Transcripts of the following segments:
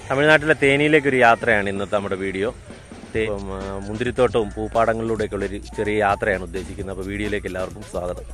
തമിഴ്നാട്ടിലെ തേനിയിലേക്ക് ഒരു യാത്രയാണ് ഇന്നത്തെ നമ്മുടെ വീഡിയോ തേ- ഉം, ആ, മുന്തിരിത്തോട്ടവും പൂപ്പാടങ്ങളിലൂടെയൊക്കെയുള്ള ഒരു ചെറിയ യാത്രയാണ് ഉദ്ദേശിക്കുന്നത് അപ്പോൾ വീഡിയോയിലേക്ക് എല്ലാവർക്കും സ്വാഗതം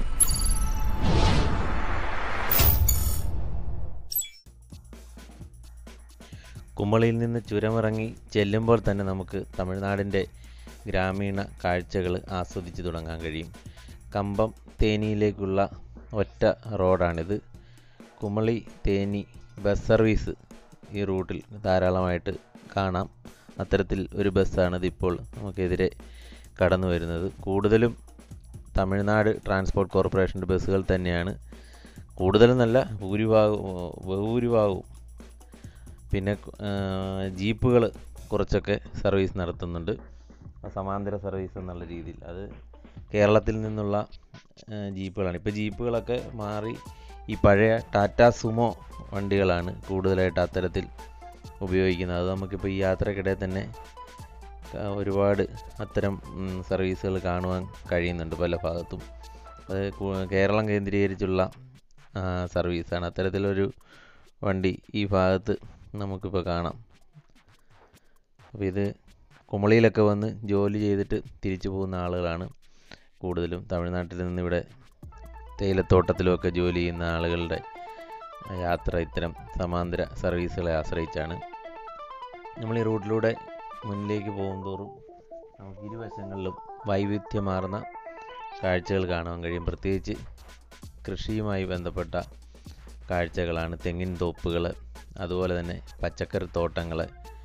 കുമളിയിൽ നിന്ന് ചുരമിറങ്ങി ചെല്ലുമ്പോൾ തന്നെ നമുക്ക് തമിഴ്നാടിൻ്റെ ഗ്രാമീണ കാഴ്ചകൾ ആസ്വദിച്ച് തുടങ്ങാൻ കഴിയും കമ്പം തേനിയിലേക്കുള്ള ഒറ്റ റോഡാണിത് കുമളി തേനി ബസ് സർവീസ് ഈ റൂട്ടിൽ ധാരാളമായിട്ട് കാണാം അത്തരത്തിൽ ഒരു ബസ്സാണിത് ഇപ്പോൾ നമുക്കെതിരെ കടന്നു വരുന്നത് കൂടുതലും തമിഴ്നാട് ട്രാൻസ്പോർട്ട് കോർപ്പറേഷൻ്റെ ബസ്സുകൾ തന്നെയാണ് കൂടുതലും നല്ല ഭൂരിഭാഗവും ബഹുഭൂരിഭാഗവും പിന്നെ ജീപ്പുകൾ കുറച്ചൊക്കെ സർവീസ് നടത്തുന്നുണ്ട് സമാന്തര സർവീസ് എന്നുള്ള രീതിയിൽ അത് കേരളത്തിൽ നിന്നുള്ള ആ, ജീപ്പുകളാണ് ഇപ്പോൾ ജീപ്പുകളൊക്കെ മാറി ഈ പഴയ ടാറ്റ സുമോ വണ്ടികളാണ് കൂടുതലായിട്ട് അത്തരത്തിൽ ഉപയോഗിക്കുന്നത് അത് നമുക്കിപ്പോൾ ഈ യാത്രക്കിടെ തന്നെ ആ, ഒരുപാട് അത്തരം ഉം, സർവീസുകൾ കാണുവാൻ കഴിയുന്നുണ്ട് പല ഭാഗത്തും അത് കു- കേരളം കേന്ദ്രീകരിച്ചുള്ള ആ, സർവീസാണ് അത്തരത്തിലൊരു വണ്ടി ഈ ഭാഗത്ത് നമുക്കിപ്പോൾ കാണാം അപ്പോൾ ഇത് കുമളിയിലൊക്കെ വന്ന് ജോലി ചെയ്തിട്ട് തിരിച്ചു പോകുന്ന ആളുകളാണ് കൂടുതലും തമിഴ്നാട്ടിൽ നിന്ന് ഇവിടെ തേയിലത്തോട്ടത്തിലുമൊക്കെ ജോലി ചെയ്യുന്ന ആളുകളുടെ യാത്ര ഇത്തരം സമാന്തര സർവീസുകളെ ആശ്രയിച്ചാണ് നമ്മൾ ഈ റൂട്ടിലൂടെ മുന്നിലേക്ക് പോകുന്തോറും നമുക്ക് ഇരുവശങ്ങളിലും വൈവിധ്യമാർന്ന കാഴ്ചകൾ കാണാൻ കഴിയും പ്രത്യേകിച്ച് കൃഷിയുമായി ബന്ധപ്പെട്ട കാഴ്ചകളാണ് തെങ്ങിൻ തോപ്പുകൾ അതുപോലെ തന്നെ പച്ചക്കറി തോട്ടങ്ങൾ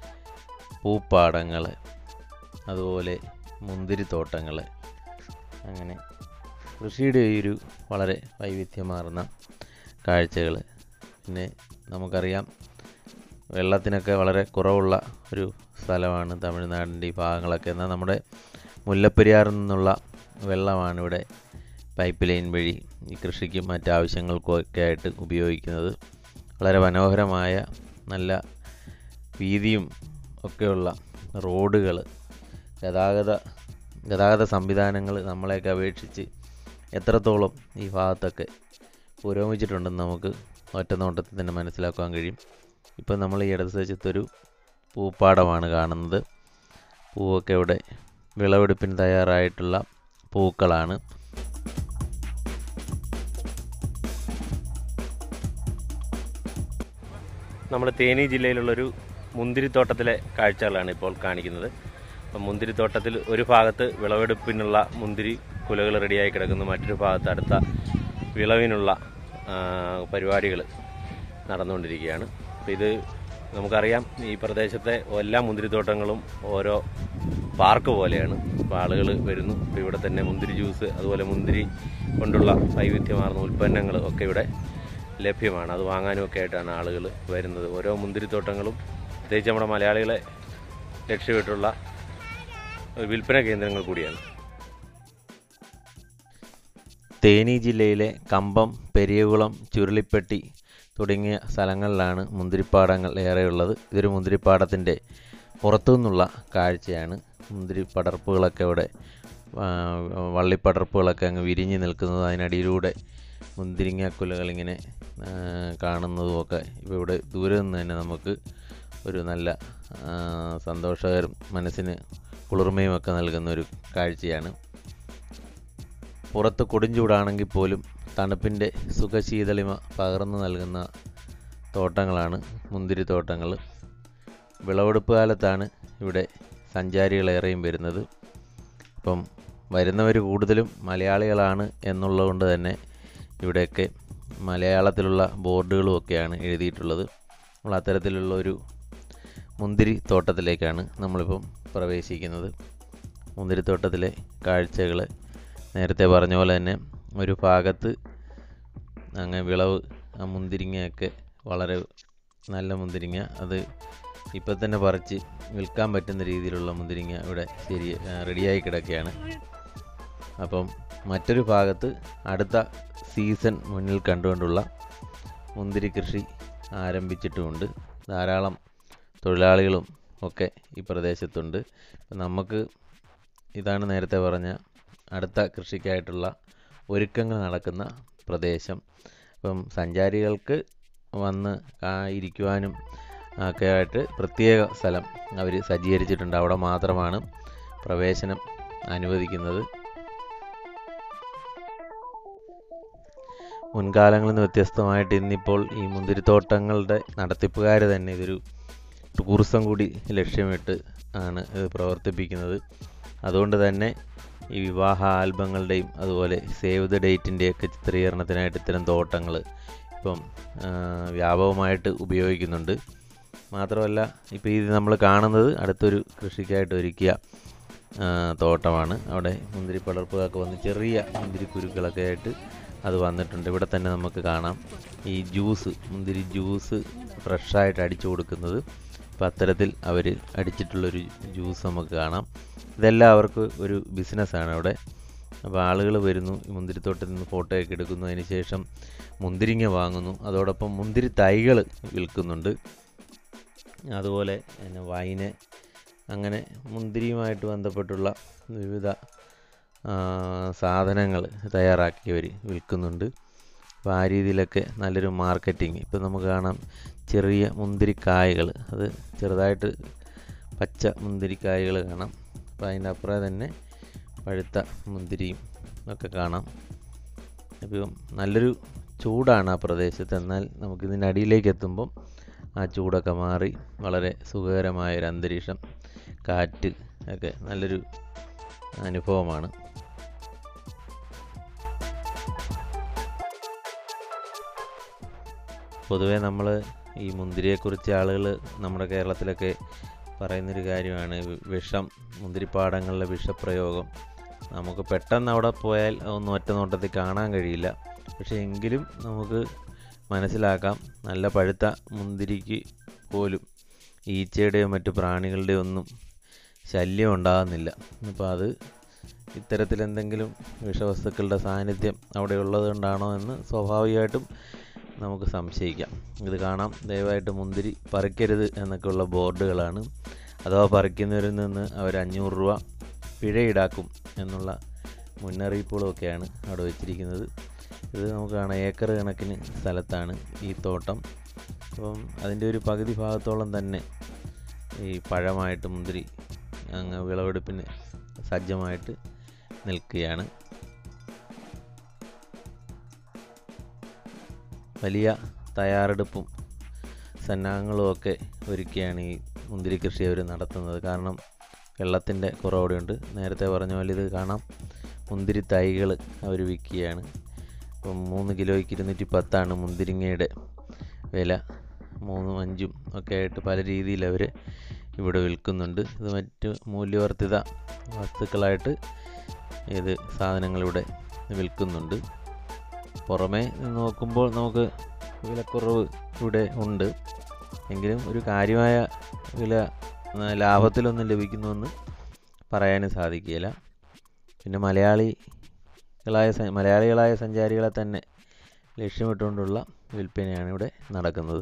പൂപ്പാടങ്ങൾ അതുപോലെ മുന്തിരിത്തോട്ടങ്ങൾ അങ്ങനെ കൃഷിയുടെ ഈ ഒരു വളരെ വൈവിധ്യമാർന്ന കാഴ്ചകൾ പിന്നെ നമുക്കറിയാം വെള്ളത്തിനൊക്കെ വളരെ കുറവുള്ള ഒരു സ്ഥലമാണ് തമിഴ്നാടിൻ്റെ ഈ ഭാഗങ്ങളൊക്കെ എന്നാൽ നമ്മുടെ മുല്ലപ്പെരിയാറിൽ നിന്നുള്ള വെള്ളമാണ് ഇവിടെ പൈപ്പ് ലൈൻ വഴി ഈ കൃഷിക്കും മറ്റാവശ്യങ്ങൾക്കും ഒക്കെ ആയിട്ട് ഉപയോഗിക്കുന്നത് വളരെ മനോഹരമായ നല്ല വീതിയും ഒക്കെയുള്ള റോഡുകൾ ഗതാഗത ഗതാഗത സംവിധാനങ്ങൾ നമ്മളെയൊക്കെ അപേക്ഷിച്ച് എത്രത്തോളം ഈ ഭാഗത്തൊക്കെ പുരോഗമിച്ചിട്ടുണ്ടെന്ന് നമുക്ക് ഒറ്റ നോട്ടത്തിൽ തന്നെ മനസ്സിലാക്കാൻ കഴിയും ഇപ്പം നമ്മൾ ഈ ഇടത് വശത്തൊരു പൂപ്പാടമാണ് കാണുന്നത് പൂവൊക്കെ ഇവിടെ വിളവെടുപ്പിന് തയ്യാറായിട്ടുള്ള പൂക്കളാണ് നമ്മൾ തേനി ജില്ലയിലുള്ളൊരു മുന്തിരിത്തോട്ടത്തിലെ കാഴ്ചകളാണ് ഇപ്പോൾ കാണിക്കുന്നത് അപ്പം മുന്തിരിത്തോട്ടത്തിൽ ഒരു ഭാഗത്ത് വിളവെടുപ്പിനുള്ള മുന്തിരി കുലകൾ റെഡിയായി കിടക്കുന്നു മറ്റൊരു ഭാഗത്ത് അടുത്ത വിളവിനുള്ള പരിപാടികൾ നടന്നുകൊണ്ടിരിക്കുകയാണ് അപ്പോൾ ഇത് നമുക്കറിയാം ഈ പ്രദേശത്തെ എല്ലാ മുന്തിരിത്തോട്ടങ്ങളും ഓരോ പാർക്ക് പോലെയാണ് അപ്പോൾ ആളുകൾ വരുന്നു ഇപ്പോൾ ഇവിടെ തന്നെ മുന്തിരി ജ്യൂസ് അതുപോലെ മുന്തിരി കൊണ്ടുള്ള വൈവിധ്യമാർന്ന ഉൽപ്പന്നങ്ങൾ ഒക്കെ ഇവിടെ ലഭ്യമാണ് അത് വാങ്ങാനും ഒക്കെ ആയിട്ടാണ് ആളുകൾ വരുന്നത് ഓരോ മുന്തിരിത്തോട്ടങ്ങളും പ്രത്യേകിച്ച് നമ്മുടെ മലയാളികളെ ലക്ഷ്യമിട്ടുള്ള ഒരു വിൽപ്പന കേന്ദ്രങ്ങൾ കൂടിയാണ് തേനി ജില്ലയിലെ കമ്പം പെരിയകുളം ചുരുളിപ്പെട്ടി തുടങ്ങിയ സ്ഥലങ്ങളിലാണ് മുന്തിരിപ്പാടങ്ങൾ ഏറെയുള്ളത് ഇതൊരു മുന്തിരിപ്പാടത്തിൻ്റെ പുറത്തു നിന്നുള്ള കാഴ്ചയാണ് മുന്തിരി പടർപ്പുകളൊക്കെ ഇവിടെ ആ, വള്ളിപ്പടർപ്പുകളൊക്കെ അങ്ങ് വിരിഞ്ഞ് നിൽക്കുന്നത് അതിനടിയിലൂടെ മുന്തിരിങ്ങക്കുലകൾ ഇങ്ങനെ ആ, കാണുന്നതുമൊക്കെ ഇപ്പോൾ ഇവിടെ ദൂരെ നിന്ന് തന്നെ നമുക്ക് ഒരു നല്ല ആ, സന്തോഷകരം മനസ്സിന് കുളിർമയും ഒക്കെ നൽകുന്ന ഒരു കാഴ്ചയാണ് പുറത്ത് കൊടുംചൂടാണെങ്കിൽ പോലും തണുപ്പിൻ്റെ സുഖശീതളിമ പകർന്നു നൽകുന്ന തോട്ടങ്ങളാണ് മുന്തിരി തോട്ടങ്ങൾ വിളവെടുപ്പ് കാലത്താണ് ഇവിടെ സഞ്ചാരികളേറെയും വരുന്നത് അപ്പം വരുന്നവർ കൂടുതലും മലയാളികളാണ് എന്നുള്ളതുകൊണ്ട് തന്നെ ഇവിടെയൊക്കെ മലയാളത്തിലുള്ള ബോർഡുകളും ഒക്കെയാണ് എഴുതിയിട്ടുള്ളത് നമ്മൾ അത്തരത്തിലുള്ള ഒരു മുന്തിരി തോട്ടത്തിലേക്കാണ് നമ്മളിപ്പം പ്രവേശിക്കുന്നത് മുന്തിരിത്തോട്ടത്തിലെ കാഴ്ചകൾ നേരത്തെ പറഞ്ഞ പോലെ തന്നെ ഒരു ഭാഗത്ത് അങ്ങ് വിളവ് ആ മുന്തിരിങ്ങയൊക്കെ വളരെ നല്ല മുന്തിരിങ്ങ അത് ഇപ്പം തന്നെ പറിച്ച് വിൽക്കാൻ പറ്റുന്ന രീതിയിലുള്ള മുന്തിരിങ്ങ ഇവിടെ ശരി ആ, റെഡിയായി കിടക്കുകയാണ് അപ്പം മറ്റൊരു ഭാഗത്ത് അടുത്ത സീസൺ മുന്നിൽ കണ്ടുകൊണ്ടുള്ള മുന്തിരി കൃഷി ആരംഭിച്ചിട്ടുമുണ്ട് ധാരാളം തൊഴിലാളികളും ഒക്കെ ഈ പ്രദേശത്തുണ്ട് അപ്പം നമുക്ക് ഇതാണ് നേരത്തെ പറഞ്ഞ അടുത്ത കൃഷിക്കായിട്ടുള്ള ഒരുക്കങ്ങൾ നടക്കുന്ന പ്രദേശം അപ്പം സഞ്ചാരികൾക്ക് വന്ന് കാ- ഇരിക്കുവാനും ഒക്കെ ആയിട്ട് പ്രത്യേക സ്ഥലം അവർ സജ്ജീകരിച്ചിട്ടുണ്ട് അവിടെ മാത്രമാണ് പ്രവേശനം അനുവദിക്കുന്നത് മുൻകാലങ്ങളിൽ നിന്ന് വ്യത്യസ്തമായിട്ട് ഇന്നിപ്പോൾ ഈ മുന്തിരിത്തോട്ടങ്ങളുടെ നടത്തിപ്പുകാർ തന്നെ ഇതൊരു ടൂറിസം കൂടി ലക്ഷ്യമിട്ട് ആണ് ഇത് പ്രവർത്തിപ്പിക്കുന്നത് അതുകൊണ്ട് തന്നെ ഈ വിവാഹ ആൽബങ്ങളുടെയും അതുപോലെ സേവ് ദ ഡേറ്റിൻ്റെയൊക്കെ ചിത്രീകരണത്തിനായിട്ട് ഇത്തരം തോട്ടങ്ങൾ ഇപ്പം ആ, വ്യാപകമായിട്ട് ഉപയോഗിക്കുന്നുണ്ട് മാത്രമല്ല ഇപ്പോൾ ഇത് നമ്മൾ കാണുന്നത് അടുത്തൊരു കൃഷിക്കായിട്ട് ഒരുക്കിയ ആ, തോട്ടമാണ് അവിടെ മുന്തിരി പടർപ്പുകളൊക്കെ വന്ന് ചെറിയ മുന്തിരി കുരുക്കളൊക്കെ ആയിട്ട് അത് വന്നിട്ടുണ്ട് ഇവിടെ തന്നെ നമുക്ക് കാണാം ഈ ജ്യൂസ് മുന്തിരി ജ്യൂസ് ഫ്രഷായിട്ട് അടിച്ചു കൊടുക്കുന്നത് അപ്പം അത്തരത്തിൽ അവർ അടിച്ചിട്ടുള്ളൊരു ജ്യൂസ് നമുക്ക് കാണാം ഇതെല്ലാം അവർക്ക് ഒരു ബിസിനസ്സാണ് അവിടെ അപ്പോൾ ആളുകൾ വരുന്നു ഈ മുന്തിരിത്തോട്ടത്തിൽ നിന്ന് ഫോട്ടോയൊക്കെ എടുക്കുന്നു അതിന് ശേഷം മുന്തിരിങ്ങ വാങ്ങുന്നു അതോടൊപ്പം മുന്തിരി തൈകൾ വിൽക്കുന്നുണ്ട് അതുപോലെ പിന്നെ വൈന് അങ്ങനെ മുന്തിരിയുമായിട്ട് ബന്ധപ്പെട്ടുള്ള വിവിധ സാധനങ്ങൾ തയ്യാറാക്കിയവർ വിൽക്കുന്നുണ്ട് അപ്പോൾ ആ രീതിയിലൊക്കെ നല്ലൊരു മാർക്കറ്റിംഗ് ഇപ്പം നമുക്ക് കാണാം ചെറിയ മുന്തിരിക്കായകൾ അത് ചെറുതായിട്ട് പച്ച മുന്തിരിക്കായകൾ കാണാം അപ്പോൾ അതിൻ്റെ അപ്പുറം തന്നെ പഴുത്ത മുന്തിരിയും ഒക്കെ കാണാം ഇപ്പം നല്ലൊരു ചൂടാണ് ആ പ്രദേശത്ത് എന്നാൽ നമുക്കിതിൻ്റെ അടിയിലേക്ക് എത്തുമ്പം ആ ചൂടൊക്കെ മാറി വളരെ സുഖകരമായ ഒരു അന്തരീക്ഷം കാറ്റ് ഒക്കെ നല്ലൊരു അനുഭവമാണ് പൊതുവേ നമ്മൾ ഈ മുന്തിരിയെക്കുറിച്ച് ആളുകൾ നമ്മുടെ കേരളത്തിലൊക്കെ പറയുന്നൊരു കാര്യമാണ് വി- വിഷം മുന്തിരിപ്പാടങ്ങളിലെ വിഷപ്രയോഗം നമുക്ക് പെട്ടെന്ന് അവിടെ പോയാൽ അതൊന്നും ഒറ്റ നോട്ടത്തിൽ കാണാൻ കഴിയില്ല പക്ഷേ എങ്കിലും നമുക്ക് മനസ്സിലാക്കാം നല്ല പഴുത്ത മുന്തിരിക്ക് പോലും ഈച്ചയുടെയോ മറ്റു പ്രാണികളുടെയോ ഒന്നും ശല്യം ഉണ്ടാകുന്നില്ല അപ്പോൾ അത് ഇത്തരത്തിൽ എന്തെങ്കിലും വിഷവസ്തുക്കളുടെ സാന്നിധ്യം അവിടെ ഉള്ളത് കൊണ്ടാണോ എന്ന് സ്വാഭാവികമായിട്ടും നമുക്ക് സംശയിക്കാം ഇത് കാണാം ദയവായിട്ട് മുന്തിരി പറിക്കരുത് എന്നൊക്കെയുള്ള ബോർഡുകളാണ് അഥവാ പറിക്കുന്നവരിൽ നിന്ന് അവർ അഞ്ഞൂറ് രൂപ പിഴ ഈടാക്കും എന്നുള്ള മുന്നറിയിപ്പുകളൊക്കെയാണ് അവിടെ വെച്ചിരിക്കുന്നത് ഇത് നമുക്ക് കാണാം ഏക്കർ കണക്കിന് സ്ഥലത്താണ് ഈ തോട്ടം അപ്പം അതിൻ്റെ ഒരു പകുതി ഭാഗത്തോളം തന്നെ ഈ പഴമായിട്ട് മുന്തിരി അങ്ങ് വിളവെടുപ്പിന് സജ്ജമായിട്ട് നിൽക്കുകയാണ് വലിയ തയ്യാറെടുപ്പും സന്നാഹങ്ങളും ഒക്കെ ഒരുക്കിയാണ് ഈ മുന്തിരി കൃഷി അവർ നടത്തുന്നത് കാരണം വെള്ളത്തിൻ്റെ കുറവോടെയുണ്ട് നേരത്തെ പറഞ്ഞ പോലെ ഇത് കാണാം മുന്തിരി തൈകൾ അവർ വിൽക്കുകയാണ് ഇപ്പം മൂന്ന് കിലോയ്ക്ക് ഇരുന്നൂറ്റി പത്താണ് മുന്തിരിങ്ങയുടെ വില മൂന്നും അഞ്ചും ഒക്കെ ആയിട്ട് പല രീതിയിൽ അവർ ഇവിടെ വിൽക്കുന്നുണ്ട് ഇത് മറ്റ് മൂല്യവർദ്ധിത വസ്തുക്കളായിട്ട് ഇത് സാധനങ്ങളിവിടെ വിൽക്കുന്നുണ്ട് പുറമേ നിന്ന് നോക്കുമ്പോൾ നമുക്ക് വിലക്കുറവ് ഇവിടെ ഉണ്ട് എങ്കിലും ഒരു കാര്യമായ വില ആ, ലാഭത്തിലൊന്നും ലഭിക്കുന്നുവെന്ന് പറയാനും സാധിക്കുകയില്ല പിന്നെ മലയാളികളായ സ- മലയാളികളായ സഞ്ചാരികളെ തന്നെ ലക്ഷ്യമിട്ടുകൊണ്ടുള്ള വിൽപ്പനയാണ് ഇവിടെ നടക്കുന്നത്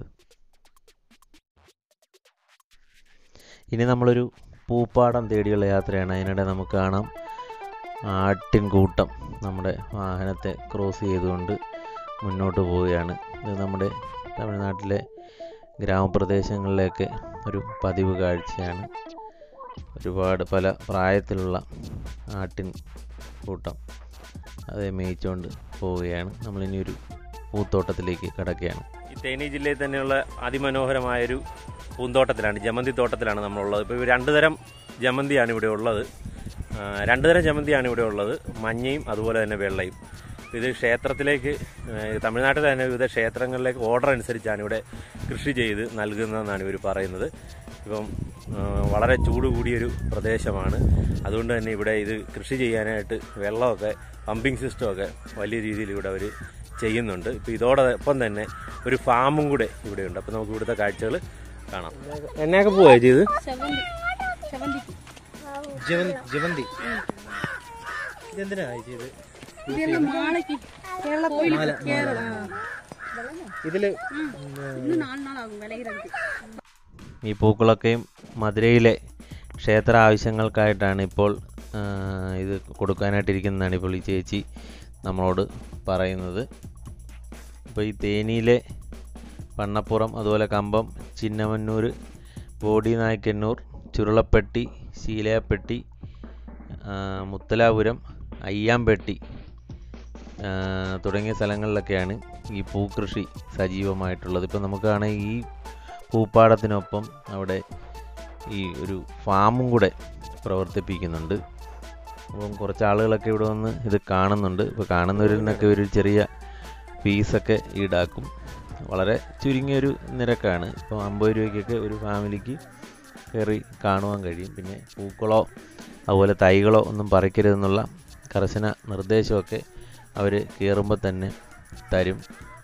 ഇനി നമ്മളൊരു പൂപ്പാടം തേടിയുള്ള യാത്രയാണ് അതിനിടെ നമുക്ക് കാണാം ആട്ടിൻകൂട്ടം നമ്മുടെ വാഹനത്തെ ക്രോസ് ചെയ്തുകൊണ്ട് മുന്നോട്ട് പോവുകയാണ് ഇത് നമ്മുടെ തമിഴ്നാട്ടിലെ ഗ്രാമപ്രദേശങ്ങളിലേക്ക് ഒരു പതിവ് കാഴ്ചയാണ് ഒരുപാട് പല പ്രായത്തിലുള്ള ആട്ടിൻ കൂട്ടം അതേ മേയിച്ചുകൊണ്ട് പോവുകയാണ് നമ്മളിനി ഒരു പൂത്തോട്ടത്തിലേക്ക് കടക്കുകയാണ് ഈ തേനി ജില്ലയിൽ തന്നെയുള്ള അതിമനോഹരമായൊരു പൂന്തോട്ടത്തിലാണ് ജമന്തി തോട്ടത്തിലാണ് നമ്മളുള്ളത് ഇപ്പോൾ രണ്ട് തരം ജമന്തിയാണ് ഇവിടെ ഉള്ളത് ആ, രണ്ട് തരം ജമന്തിയാണ് ഇവിടെ ഉള്ളത് മഞ്ഞയും അതുപോലെ തന്നെ വെള്ളയും ഇത് ക്ഷേത്രത്തിലേക്ക് ആ, തമിഴ്നാട്ടിലെ തന്നെ വിവിധ ക്ഷേത്രങ്ങളിലേക്ക് ഓർഡർ അനുസരിച്ചാണ് ഇവിടെ കൃഷി ചെയ്ത് നൽകുന്നതെന്നാണ് ഇവർ പറയുന്നത് ഇപ്പം ആ, വളരെ ചൂട് കൂടിയൊരു പ്രദേശമാണ് അതുകൊണ്ട് തന്നെ ഇവിടെ ഇത് കൃഷി ചെയ്യാനായിട്ട് വെള്ളമൊക്കെ പമ്പിംഗ് സിസ്റ്റമൊക്കെ വലിയ രീതിയിൽ ഇവിടെ അവർ ചെയ്യുന്നുണ്ട് ഇപ്പോൾ ഇതോടൊപ്പം തന്നെ ഒരു ഫാമും കൂടെ ഇവിടെയുണ്ട് അപ്പോൾ നമുക്ക് ഇവിടുത്തെ കാഴ്ചകൾ കാണാം എന്നൊക്കെ പോവാ ചെയ്ത് செவந்தி செவந்தி ജവന്തി ഇതെന്തിനാ ചെയ്ത് இதெல்லாம் மாலைக்கு கேரளா கோயிலுக்கு கேரளா ഇതില് இன்னும் நாலு நாள் ஆகும் விளையிறதுக்கு ഈ പൂക്കളൊക്കെയും മധുരയിലെ ക്ഷേത്ര ആവശ്യങ്ങൾക്കായിട്ടാണ് ഇപ്പോൾ ആ, ഇത് കൊടുക്കാനായിട്ടിരിക്കുന്നതാണ് ഇപ്പോൾ ഈ ചേച്ചി നമ്മളോട് പറയുന്നത് ഇപ്പോൾ ഈ തേനിയിലെ വണ്ണപ്പുറം അതുപോലെ കമ്പം ചിന്നമന്നൂർ ബോഡി നായ്ക്കന്നൂർ ചുരുളപ്പെട്ടി ശീലയപ്പെട്ടി ആ, മുത്തലാപുരം അയ്യാമ്പെട്ടി ആ, തുടങ്ങിയ സ്ഥലങ്ങളിലൊക്കെയാണ് ഈ പൂക്കൃഷി സജീവമായിട്ടുള്ളത് ഇപ്പം നമുക്കാണെങ്കിൽ ഈ പൂപ്പാടത്തിനൊപ്പം അവിടെ ഈ ഒരു ഫാമും കൂടെ പ്രവർത്തിപ്പിക്കുന്നുണ്ട് അപ്പം കുറച്ച് ആളുകളൊക്കെ ഇവിടെ വന്ന് ഇത് കാണുന്നുണ്ട് ഇപ്പോൾ കാണുന്നവരിൽ നിന്നൊക്കെ ഒരു ചെറിയ ഫീസൊക്കെ ഈടാക്കും വളരെ ചുരുങ്ങിയൊരു നിരക്കാണ് ഇപ്പോൾ അമ്പത് രൂപയ്ക്കൊക്കെ ഒരു ഫാമിലിക്ക് കയറി കാണുവാൻ കഴിയും പിന്നെ പൂക്കളോ അതുപോലെ തൈകളോ ഒന്നും പറിക്കരുതെന്നുള്ള കർശന നിർദ്ദേശമൊക്കെ അവർ കയറുമ്പോൾ തന്നെ തരും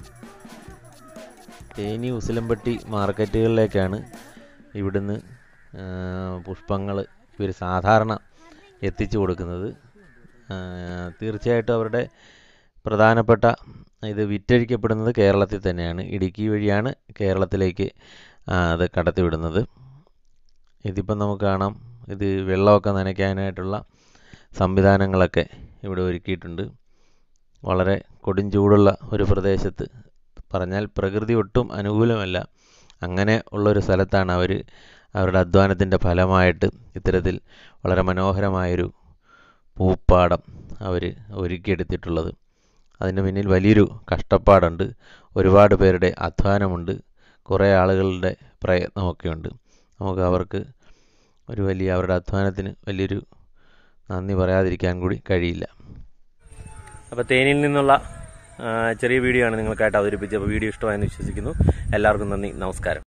തേനി ഉസിലമ്പട്ടി മാർക്കറ്റുകളിലേക്കാണ് ഇവിടുന്ന് പുഷ്പങ്ങൾ ഇവർ സാധാരണ എത്തിച്ചു കൊടുക്കുന്നത് ആ, തീർച്ചയായിട്ടും അവരുടെ പ്രധാനപ്പെട്ട ഇത് വിറ്റഴിക്കപ്പെടുന്നത് കേരളത്തിൽ തന്നെയാണ് ഇടുക്കി വഴിയാണ് കേരളത്തിലേക്ക് ആ, അത് കടത്തിവിടുന്നത് ഇതിപ്പം നമുക്ക് കാണാം ഇത് വെള്ളമൊക്കെ നനയ്ക്കാനായിട്ടുള്ള സംവിധാനങ്ങളൊക്കെ ഇവിടെ ഒരുക്കിയിട്ടുണ്ട് വളരെ കൊടും ചൂടുള്ള ഒരു പ്രദേശത്ത് പറഞ്ഞാൽ പ്രകൃതി ഒട്ടും അനുകൂലമല്ല അങ്ങനെ ഉള്ളൊരു സ്ഥലത്താണ് അവർ അവരുടെ അധ്വാനത്തിൻ്റെ ഫലമായിട്ട് ഇത്തരത്തിൽ വളരെ മനോഹരമായൊരു പൂപ്പാടം അവർ ഒരുക്കിയെടുത്തിട്ടുള്ളത് അതിന് പിന്നിൽ വലിയൊരു കഷ്ടപ്പാടുണ്ട് ഒരുപാട് പേരുടെ അധ്വാനമുണ്ട് കുറേ ആളുകളുടെ പ്രയത്നമൊക്കെയുണ്ട് നമുക്ക് അവർക്ക് ഒരു വലിയ അവരുടെ അധ്വാനത്തിന് വലിയൊരു നന്ദി പറയാതിരിക്കാൻ കൂടി കഴിയില്ല അപ്പോൾ തേനിയിൽ നിന്നുള്ള ആ, ചെറിയ വീഡിയോ ആണ് നിങ്ങൾക്കായിട്ട് അവതരിപ്പിച്ചത് അപ്പോൾ വീഡിയോ ഇഷ്ടമായെന്ന് വിശ്വസിക്കുന്നു എല്ലാവർക്കും നന്ദി നമസ്കാരം